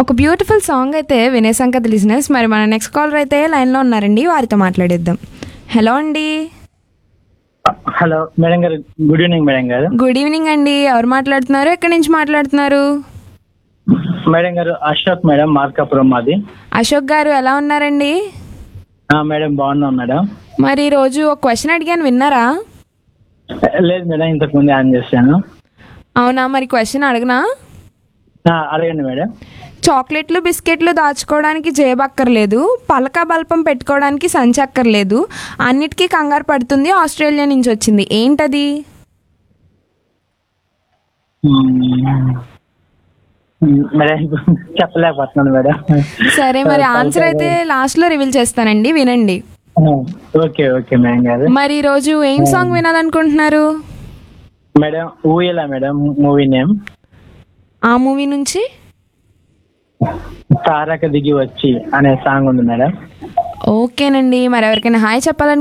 ఒక beautiful song అయితే వినేసాం కదా లిజినెస్ మరి మన నెక్స్ట్ కాలర్ అయితే లైన్లో ఉన్నారండి వారితో మాట్లాడేద్దాం హలో అండి హలో మేడం గారు గుడ్ ఈవినింగ్ మేడం గారు గుడ్ ఈవినింగ్ అండి ఎవరు మాట్లాడుతున్నారు ఎక్కడి నుంచి మాట్లాడుతున్నారు మేడం గారు అశోక్ మేడం మార్కాపురం మాది అశోక్ గారు ఎలా ఉన్నారండి ఆ, మేడం బాగున్నాం మేడం మరి ఈరోజు ఒక క్వశ్చన్ అడిగాను విన్నారా లేదు మేడం ఇంతకు ముందు ఆన్ చేశాను అవునా మరి క్వశ్చన్ అడగనా ఆ, అడగండి మేడం చాక్లెట్లు బిస్కెట్లు దాచుకోవడానికి జేబు అక్కర్లేదు పలక బల్పం పెట్టుకోవడానికి సంచి అక్కర్లేదు అన్నిటికీ కంగారు పడుతుంది ఆస్ట్రేలియా నుంచి వచ్చింది ఏంటది మ్మ్. మేడం చెప్పలేకపోతున్నాను మేడం సరే మరి ఆన్సర్ అయితే లాస్ట్లో రివీల్ చేస్తానండి వినండి ఓకే ఓకే మేడం గారు మరి ఈరోజు ఏం సాంగ్ వినాలనుకుంటున్నారు madam Ooyala madam movie name ఆ మూవీ నుంచి తారక దిగి వచ్చి అనే సాంగ్ ఉంది మేడం ఓకేనండి మరి ఎవరికైనా హాయ్ చెప్పాలని